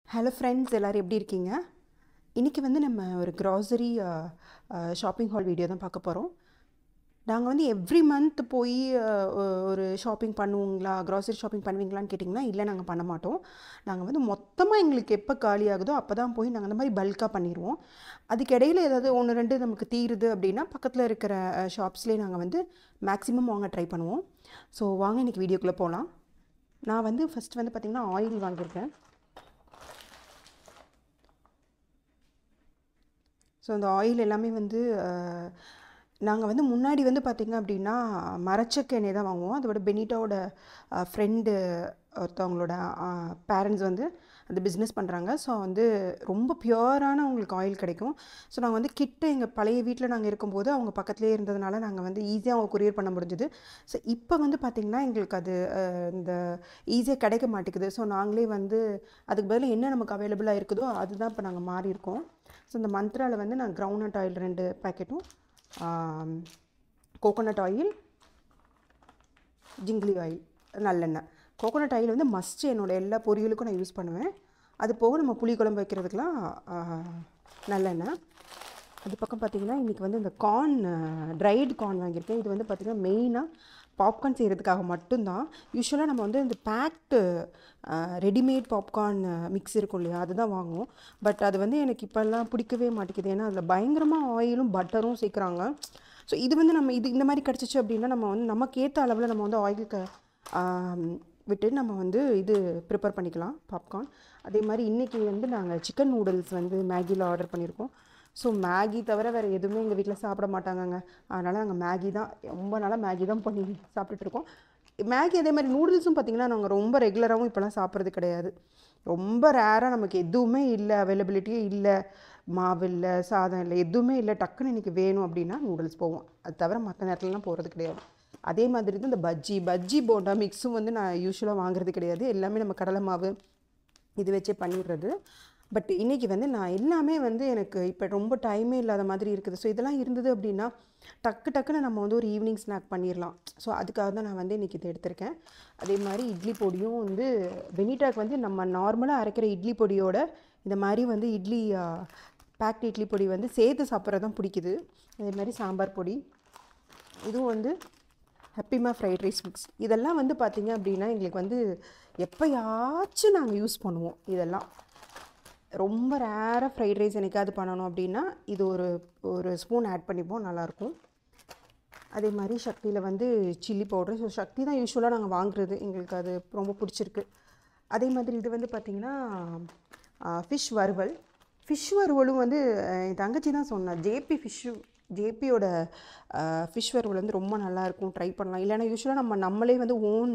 hello friends எல்லோரும் எப்படி இருக்கீங்க இன்றைக்கி வந்து நம்ம ஒரு க்ராசரி ஷாப்பிங் ஹால் வீடியோ தான் பார்க்க போகிறோம் நாங்கள் வந்து எவ்ரி மந்த் போய் அஹ், ஒ- ஒரு ஷாப்பிங் பண்ணுவோங்களா க்ராசரி ஷாப்பிங் பண்ணுவீங்களான்னு கேட்டிங்கன்னா இல்லை நாங்கள் பண்ண மாட்டோம் நாங்கள் வந்து மொத்தமாக எங்களுக்கு எப்போ காலி ஆகுதோ அப்போ தான் போய் நாங்கள் அந்த மாதிரி பல்காக பண்ணிடுவோம் அதுக்கு இடையில ஏதாவது ஒன்று ரெண்டு நமக்கு தீருது அப்படின்னா பக்கத்தில் இருக்கிற ஷாப்ஸ்லேயே நாங்கள் வந்து மேக்ஸிமம் வாங்க ட்ரை பண்ணுவோம் ஸோ வாங்க இன்றைக்கி வீடியோக்குள்ளே போகலாம் நான் வந்து ஃபஸ்ட் வந்து பார்த்திங்கன்னா ஆயில் வாங்கியிருக்கேன் ஸோ அந்த ஆயில் எல்லாமே வந்து நாங்கள் வந்து முன்னாடி வந்து பார்த்திங்க அப்படின்னா மரச்சக்க எண்ணெய் தான் வாங்குவோம் அதோட பெனிட்டாவோட ஃப்ரெண்டு ஒருத்தவங்களோட பேரண்ட்ஸ் வந்து அந்த பிஸ்னஸ் பண்ணுறாங்க ஸோ வந்து ரொம்ப பியூரான உங்களுக்கு ஆயில் கிடைக்கும் ஸோ நாங்கள் வந்து கிட்ட எங்கள் பழைய வீட்டில் நாங்கள் இருக்கும்போது அவங்க பக்கத்துலேயே இருந்ததுனால நாங்கள் வந்து ஈஸியாக அவங்க கொரியர் பண்ண முடிஞ்சுது ஸோ இப்போ வந்து பார்த்திங்கன்னா எங்களுக்கு அது அஹ், இந்த ஈஸியாக கிடைக்க மாட்டேங்குது ஸோ நாங்களே வந்து அதுக்கு பதிலா என்ன நமக்கு அவைலபிளாக இருக்குதோ அதுதான் இப்போ நாங்கள் மாறி இருக்கோம் ஸோ இந்த மந்த்ராவில் வந்து நான் கிரவுண்ட்நட் ஆயில் ரெண்டு பேக்கெட்டும் கோகோனட் ஆயில் ஜிங்கிலி ஆயில் நல்லெண்ணெய் கோகோனட் ஆயில் வந்து மஸ்ட் என்னோட எல்லா பொரியலுக்கும் நான் யூஸ் பண்ணுவேன் அது போக நம்ம புளி குழம்பு வைக்கிறதுக்கெலாம் நல்லெண்ணெய் அது பக்கம் பார்த்தீங்கன்னா இன்றைக்கி வந்து இந்த கார்ன் ட்ரைடு கார்ன் வாங்கியிருக்கேன் இது வந்து பார்த்திங்கன்னா மெயினாக பாப்கார்ன் செய்கிறதுக்காக மட்டும்தான் யூஸ்வலாக நம்ம வந்து இந்த பேக்டு ரெடிமேட் பாப்கார்ன் மிக்ஸ் இருக்கும் இல்லையா அதுதான் வாங்குவோம் பட் அது வந்து எனக்கு இப்போல்லாம் பிடிக்கவே மாட்டேங்குது ஏன்னா அதில் பயங்கரமாக ஆயிலும் பட்டரும் சேர்க்குறாங்க ஸோ இது வந்து நம்ம இது இந்த மாதிரி கிடச்சிச்சு அப்படின்னா நம்ம வந்து நமக்கு ஏற்ற அளவில் நம்ம வந்து ஆயிலுக்கு விட்டு நம்ம வந்து இது ப்ரிப்பேர் பண்ணிக்கலாம் பாப்கார்ன் அதே மாதிரி இன்றைக்கி வந்து நாங்கள் சிக்கன் நூடுல்ஸ் வந்து மேகியில் ஆர்டர் பண்ணியிருக்கோம் ஸோ மேகி தவிர வேறு எதுவுமே எங்கள் வீட்டில் சாப்பிட மாட்டாங்கங்க அதனால் நாங்கள் மேகி தான் ரொம்ப நாளாக மேகி தான் பண்ணி சாப்பிட்டுட்டு இருக்கோம் மேகி அதே மாதிரி நூடுல்ஸும் பார்த்திங்கன்னா நாங்கள் ரொம்ப ரெகுலராகவும் இப்போலாம் சாப்பிட்றது கிடையாது ரொம்ப ரேராக நமக்கு எதுவுமே இல்லை அவைலபிலிட்டியே இல்லை மாவு இல்லை சாதம் இல்லை எதுவுமே இல்லை டக்குன்னு இன்றைக்கி வேணும் அப்படின்னா நூடுல்ஸ் போவோம் அது தவிர மற்ற நேரத்துலலாம் போகிறது கிடையாது அதே மாதிரி தான் இந்த பஜ்ஜி பஜ்ஜி போண்டா மிக்ஸும் வந்து நான் யூஸ்வலாக வாங்குறது கிடையாது எல்லாமே நம்ம கடலை மாவு இது வச்சே பண்ணிடுறது பட் இன்றைக்கி வந்து நான் எல்லாமே வந்து எனக்கு இப்போ ரொம்ப டைமே இல்லாத மாதிரி இருக்குது ஸோ இதெல்லாம் இருந்தது அப்படின்னா டக்கு டக்குன்னு நம்ம வந்து ஒரு ஈவினிங் ஸ்நாக் பண்ணிடலாம் ஸோ அதுக்காக தான் நான் வந்து இன்றைக்கி இதை எடுத்திருக்கேன் அதே மாதிரி இட்லி பொடியும் வந்து பெனிட்டாக்கு வந்து நம்ம நார்மலாக அரைக்கிற இட்லி பொடியோட இந்த மாதிரி வந்து இட்லி பேக்ட் இட்லி பொடி வந்து சேர்த்து சாப்பிட்றது தான் பிடிக்குது அதே மாதிரி சாம்பார் பொடி இதுவும் வந்து ஹப்பிமா ஃப்ரைட் ரைஸ் மிக்ஸ் இதெல்லாம் வந்து பார்த்திங்க அப்படின்னா எங்களுக்கு வந்து எப்போயாச்சும் நாங்கள் யூஸ் பண்ணுவோம் இதெல்லாம் ரொம்ப ரேராக ஃப்ரைட் ரைஸ் எனக்காவது பண்ணணும் அப்படின்னா இது ஒரு ஒரு ஸ்பூன் ஆட் பண்ணிப்போம் நல்லாயிருக்கும் அதே மாதிரி சக்தியில் வந்து சில்லி பவுடர் ஸோ சக்தி தான் யூஸ்வலாக நாங்கள் வாங்குறது எங்களுக்கு அது ரொம்ப பிடிச்சிருக்கு அதே மாதிரி இது வந்து பார்த்திங்கன்னா ஃபிஷ் வறுவல் ஃபிஷ் வறுவலும் வந்து அஹ், என் தங்கச்சி தான் சொன்னா ஜேபி ஃபிஷ்ஷு ஜேபியோட ஃபிஷ் வறுவல் வந்து ரொம்ப நல்லாயிருக்கும் ட்ரை பண்ணலாம் இல்லைன்னா யூஸ்வலாக நம்ம நம்மளே வந்து ஓன்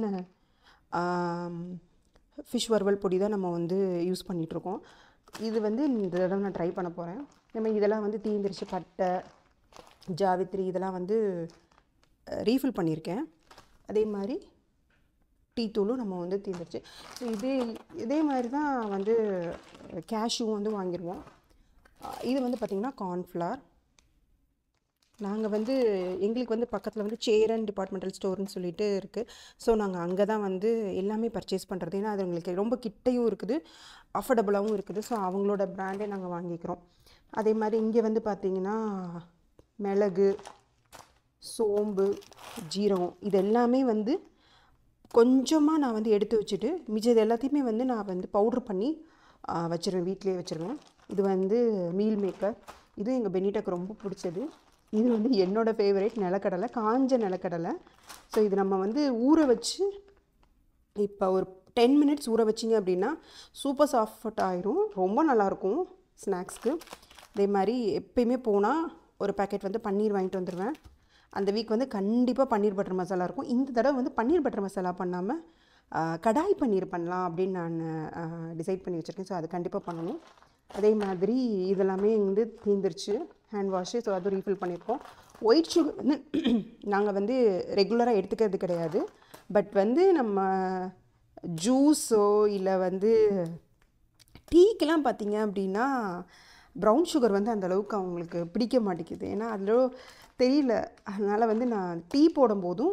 ஃபிஷ் வறுவல் பொடி தான் நம்ம வந்து யூஸ் பண்ணிகிட்ருக்கோம் இது வந்து இந்த தடவை நான் ட்ரை பண்ண போகிறேன் நம்ம இதெல்லாம் வந்து தீந்துருச்சு பட்டை ஜாவித்ரி இதெல்லாம் வந்து ரீஃபில் பண்ணியிருக்கேன் அதே மாதிரி டீ தூளும் நம்ம வந்து தீர்ந்துருச்சு ஸோ இதே இதே மாதிரி தான் வந்து கேஷ்யூவும் வந்து வாங்கிடுவோம் அஹ் இது வந்து பார்த்திங்கன்னா கார்ன்ஃப்ளவர் நாங்கள் வந்து எங்களுக்கு வந்து பக்கத்தில் வந்து சேரன் டிபார்ட்மெண்டல் ஸ்டோர்னு சொல்லிட்டு இருக்குது ஸோ நாங்கள் அங்கே தான் வந்து எல்லாமே பர்ச்சேஸ் பண்ணுறது ஏன்னா அது எங்களுக்கு ரொம்ப கிட்டையும் இருக்குது அஃபோர்டபுளாகவும் இருக்குது ஸோ அவங்களோட பிராண்டே நாங்கள் வாங்கிக்கிறோம் அதே மாதிரி இங்கே வந்து பார்த்திங்கன்னா மிளகு சோம்பு ஜீரகம் இது எல்லாமே வந்து கொஞ்சமாக நான் வந்து எடுத்து வச்சுட்டு மிச்சது எல்லாத்தையுமே வந்து நான் வந்து பவுட்ரு பண்ணி ஆ, வச்சிருவேன் வீட்டிலேயே வச்சுருவேன் இது வந்து மீல் மேக்கர் இது எங்கள் பெனிட்டாக்கு ரொம்ப பிடிச்சது இது வந்து என்னோடய ஃபேவரேட் நிலக்கடலை காஞ்ச நிலக்கடலை ஸோ இது நம்ம வந்து ஊற வச்சு இப்போ ஒரு டென் மினிட்ஸ் ஊற வச்சிங்க அப்படின்னா சூப்பர் சாஃப்ட் ஆயிரும் ரொம்ப நல்லாயிருக்கும் ஸ்நாக்ஸ்க்கு அதே மாதிரி எப்பயுமே போனால் ஒரு பேக்கெட் வந்து பன்னீர் வாங்கிட்டு வந்துடுவேன் அந்த வீக் வந்து கண்டிப்பாக பன்னீர் பட்டர் மசாலா இருக்கும் இந்த தடவை வந்து பன்னீர் பட்டர் மசாலா பண்ணாமல் கடாய் பன்னீர் பண்ணலாம் அப்படின்னு நான் டிசைட் பண்ணி வச்சுருக்கேன் ஸோ அது கண்டிப்பாக பண்ணணும் அதே மாதிரி இதெல்லாமே வந்து தீந்துருச்சு ஹேண்ட் வாஷு ஸோ அதுவும் ரீஃபில் பண்ணியிருக்கோம் ஒயிட் சுகர் வந்து நாங்கள் வந்து ரெகுலராக எடுத்துக்கிறது கிடையாது பட் வந்து நம்ம ஜூஸோ இல்லை வந்து டீக்கெலாம் பார்த்தீங்க அப்படின்னா ப்ரௌன் சுகர் வந்து அந்த அளவுக்கு அவங்களுக்கு பிடிக்க மாட்டேங்குது ஏன்னா அதில் தெரியல அதனால் வந்து நான் டீ போடும்போதும்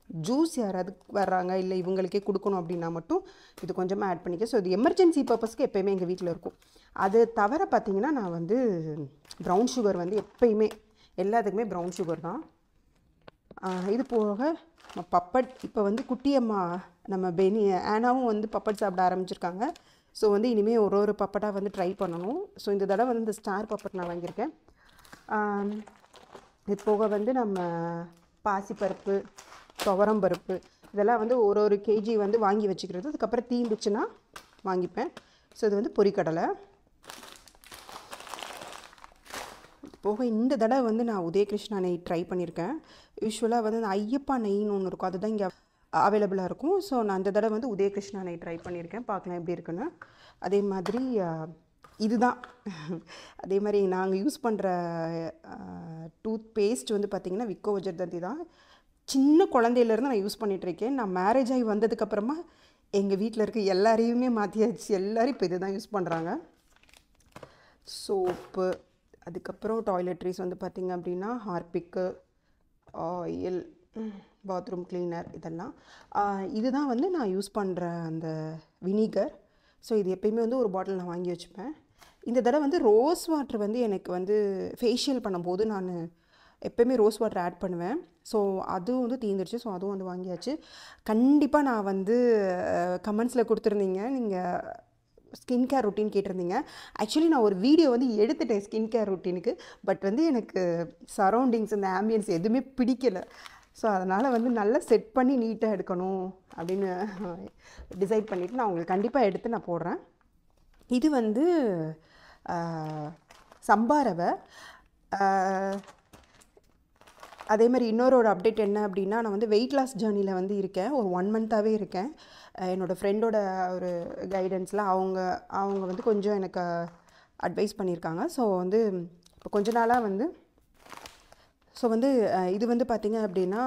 ஜூஸ் யாராவது வர்றாங்க இல்லை இவங்களுக்கே கொடுக்கணும் அப்படின்னா மட்டும் இது கொஞ்சமாக ஆட் பண்ணிக்க ஸோ இது எமர்ஜென்சி பர்பஸ்க்கு எப்போயுமே எங்கள் வீட்டில் இருக்கும் அது தவிர பார்த்தீங்கன்னா நான் வந்து ப்ரௌன் சுகர் வந்து எப்பயுமே எல்லாத்துக்குமே ப்ரௌன் சுகர் தான் ஆஹ் இது போக நம்ம பப்பட் இப்போ வந்து குட்டியம்மா நம்ம பெனி ஆனாவும் வந்து பப்பட் சாப்பிட ஆரம்பிச்சிருக்காங்க ஸோ வந்து இனிமேல் ஒரு ஒரு பப்பட்டாக வந்து ட்ரை பண்ணணும் ஸோ இந்த தடவை வந்து இந்த ஸ்டார் பப்பட் நான் வாங்கியிருக்கேன் ஆம், இது போக வந்து நம்ம பாசிப்பருப்பு துவரம்பருப்பு இதெல்லாம் வந்து ஒரு ஒரு கேஜி வந்து வாங்கி வச்சுக்கிறது அதுக்கப்புறம் தீந்துச்சுன்னா வாங்கிப்பேன் ஸோ இது வந்து பொரிக்கடலை போக இந்த தடவை வந்து நான் உதயகிருஷ்ணா நெய் ட்ரை பண்ணியிருக்கேன் யூஸ்வலாக வந்து இந்த ஐயப்பா நெய்ன்னு ஒன்று இருக்கும் அதுதான் இங்கே அவைலபிளாக இருக்கும் ஸோ நான் அந்த தடவை வந்து உதயகிருஷ்ணா நெய் ட்ரை பண்ணியிருக்கேன் பார்க்கலாம் எப்படி இருக்குன்னு அதே மாதிரி அஹ், இதுதான் அதே மாதிரி நாங்கள் யூஸ் பண்ணுற டூத் பேஸ்ட் வந்து பார்த்திங்கன்னா விக்கோ வஜர்தந்தி தான் சின்ன குழந்தையிலேருந்து நான் யூஸ் பண்ணிட்டு இருக்கேன் நான் மேரேஜ் ஆகி வந்ததுக்கப்புறமா எங்கள் வீட்டில் இருக்க எல்லாரையுமே மாற்றியாச்சு எல்லாரும் இப்போ இதை தான் யூஸ் பண்ணுறாங்க சோப்பு அதுக்கப்புறம் டாய்லெட்ரிஸ் வந்து பார்த்திங்க அப்படின்னா ஹார்பிக்கு ஆயில் பாத்ரூம் கிளீனர் இதெல்லாம் ஆஹ் இதுதான் வந்து நான் யூஸ் பண்ணுற அந்த வினிகர் ஸோ இது எப்பயுமே வந்து ஒரு பாட்டில் நான் வாங்கி வச்சுப்பேன் இந்த தடவை வந்து ரோஸ் வாட்டர் வந்து எனக்கு வந்து ஃபேஷியல் பண்ணும்போது நான் எப்பயுமே ரோஸ் வாட்டர் ஆட் பண்ணுவேன் ஸோ அதுவும் வந்து தீந்துருச்சு ஸோ அதுவும் வந்து வாங்கியாச்சு கண்டிப்பாக நான் வந்து கமெண்ட்ஸில் கொடுத்துருந்தீங்க நீங்கள் ஸ்கின் கேர் ரொட்டீன் கேட்டிருந்தீங்க ஆக்சுவலி நான் ஒரு வீடியோ வந்து எடுத்துட்டேன் ஸ்கின் கேர் ரொட்டீனுக்கு பட் வந்து எனக்கு சரௌண்டிங்ஸ் இந்த ஆம்பியன்ஸ் எதுவுமே பிடிக்கல ஸோ அதனால் வந்து நல்லா செட் பண்ணி நீட்டாக எடுக்கணும் அப்படின்னு டிசைட் பண்ணிவிட்டு நான் உங்களுக்கு கண்டிப்பாக எடுத்து நான் போடுறேன் இது வந்து ஆஹ், சம்பா ரவை ஆஹ், அதே மாதிரி இன்னொரு ஒரு அப்டேட் என்ன அப்படின்னா நான் வந்து வெயிட் லாஸ் ஜேர்னியில் வந்து இருக்கேன் ஒரு ஒன் மந்த்தாகவே இருக்கேன் அஹ் என்னோடய ஃப்ரெண்டோட ஒரு கைடன்ஸில் அவங்க அவங்க வந்து கொஞ்சம் எனக்கு அட்வைஸ் பண்ணியிருக்காங்க ஸோ வந்து இப்போ கொஞ்ச நாளாக வந்து ஸோ வந்து அஹ் இது வந்து பார்த்திங்க அப்படின்னா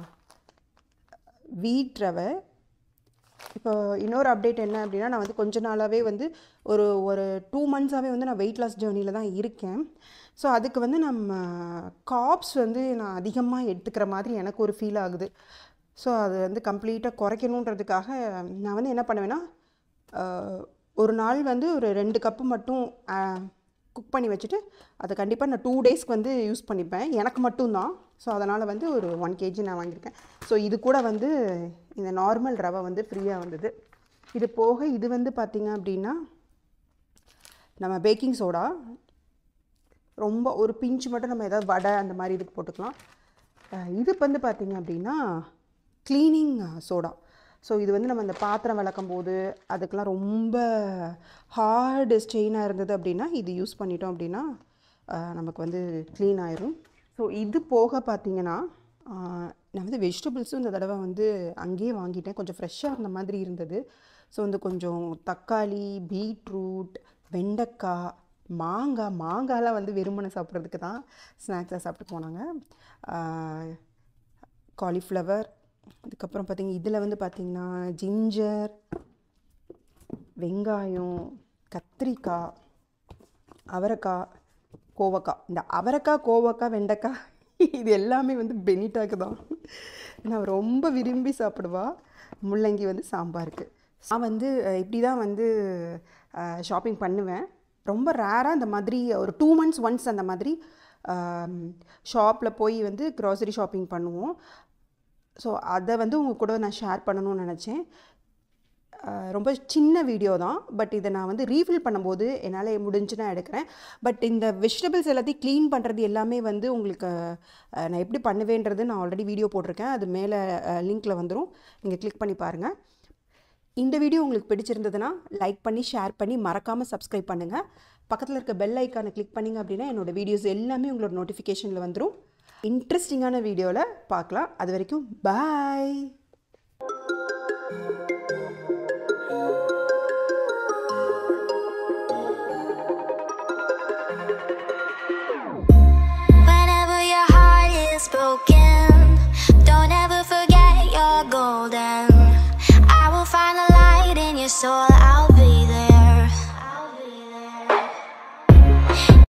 வீட் ரவை இப்போ இன்னொரு அப்டேட் என்ன அப்படின்னா நான் வந்து கொஞ்ச நாளாகவே வந்து ஒரு ஒரு டூ மந்த்ஸாகவே வந்து நான் வெயிட் லாஸ் ஜேர்னியில் தான் இருக்கேன் ஸோ அதுக்கு வந்து நம்ம காப்ஸ் வந்து நான் அதிகமாக எடுத்துக்கிற மாதிரி எனக்கு ஒரு ஃபீல் ஆகுது ஸோ அது வந்து கம்ப்ளீட்டாக குறைக்கணுன்றதுக்காக நான் வந்து என்ன பண்ணுவேன்னா ஆஹ், ஒரு நாள் வந்து ஒரு ரெண்டு கப்பு மட்டும் குக் பண்ணி வச்சுட்டு அதை கண்டிப்பாக நான் டூ டேஸ்க்கு வந்து யூஸ் பண்ணிப்பேன் எனக்கு மட்டும்தான் ஸோ அதனால் வந்து ஒரு ஒன் கேஜி நான் வாங்கியிருக்கேன் ஸோ இது கூட வந்து இந்த நார்மல் ரவை வந்து ஃப்ரீயாக வந்தது இது போக இது வந்து பார்த்திங்க அப்படின்னா நம்ம பேக்கிங் சோடா ரொம்ப ஒரு பிஞ்ச் மட்டும் நம்ம ஏதாவது வடை அந்த மாதிரி இதுக்கு போட்டுக்கலாம் அஹ் இது வந்து பார்த்திங்க அப்படின்னா க்ளீனிங் சோடா ஸோ இது வந்து நம்ம இந்த பாத்திரம் விளக்கும் போது அதுக்கெலாம் ரொம்ப ஹார்டு ஸ்டெயினாக இருந்தது அப்படின்னா இது யூஸ் பண்ணிட்டோம் அப்படின்னா அஹ் நமக்கு வந்து க்ளீன் ஆயிரும் ஸோ இது போக பார்த்தீங்கன்னா ஆஹ் நான் வந்து வெஜிடபிள்ஸும் இந்த தடவை வந்து அங்கேயே வாங்கிட்டேன் கொஞ்சம் ஃப்ரெஷ்ஷாக இருந்த மாதிரி இருந்தது ஸோ வந்து கொஞ்சம் தக்காளி பீட்ரூட் வெண்டைக்காய் மாங்காய் மாங்காய்லாம் வந்து வெறுமனை சாப்பிட்றதுக்கு தான் ஸ்நாக்ஸாக சாப்பிட்டு போனாங்க காலிஃப்ளவர் அதுக்கப்புறம் பார்த்தீங்க இதில் வந்து பார்த்திங்கன்னா ஜிஞ்சர் வெங்காயம் கத்திரிக்காய் அவரைக்காய் கோவக்காய் இந்த அவரைக்காய் கோவக்காய் வெண்டைக்காய் இது எல்லாமே வந்து பெனிட்டாக்கு தான் நான் ரொம்ப விரும்பி சாப்பிடுவா முள்ளங்கி வந்து சாம்பாருக்கு நான் வந்து அஹ், இப்படி தான் வந்து ஷாப்பிங் பண்ணுவேன் ரொம்ப ரேராக இந்த மாதிரி ஒரு டூ மந்த்ஸ் ஒன்ஸ் அந்த மாதிரி ஷாப்பில் போய் வந்து க்ராசரி ஷாப்பிங் பண்ணுவோம் ஸோ அதை வந்து உங்கள் கூட நான் ஷேர் பண்ணணும்னு நினச்சேன் அஹ் ரொம்ப சின்ன வீடியோ தான் பட் இதை நான் வந்து ரீஃபில் பண்ணும்போது என்னால் முடிஞ்சுன்னா எடுக்கிறேன் பட் இந்த வெஜிடபிள்ஸ் எல்லாத்தையும் க்ளீன் பண்ணுறது எல்லாமே வந்து உங்களுக்கு அஹ், நான் எப்படி பண்ணுவேன்றது நான் ஆல்ரெடி வீடியோ போட்டிருக்கேன் அது மேலே லிங்க்கில் வந்துடும் நீங்கள் கிளிக் பண்ணி பாருங்கள் இந்த வீடியோ உங்களுக்கு பிடிச்சிருந்ததுன்னா லைக் பண்ணி ஷேர் பண்ணி மறக்காமல் சப்ஸ்கிரைப் பண்ணுங்கள் பக்கத்தில் இருக்க பெல் ஐக்கானை கிளிக் பண்ணிங்க அப்படின்னா என்னோடய வீடியோஸ் எல்லாமே உங்களோட நோட்டிஃபிகேஷனில் வந்துடும் இன்ட்ரெஸ்டிங்கான வீடியோவில் பார்க்கலாம் அது வரைக்கும் பாய்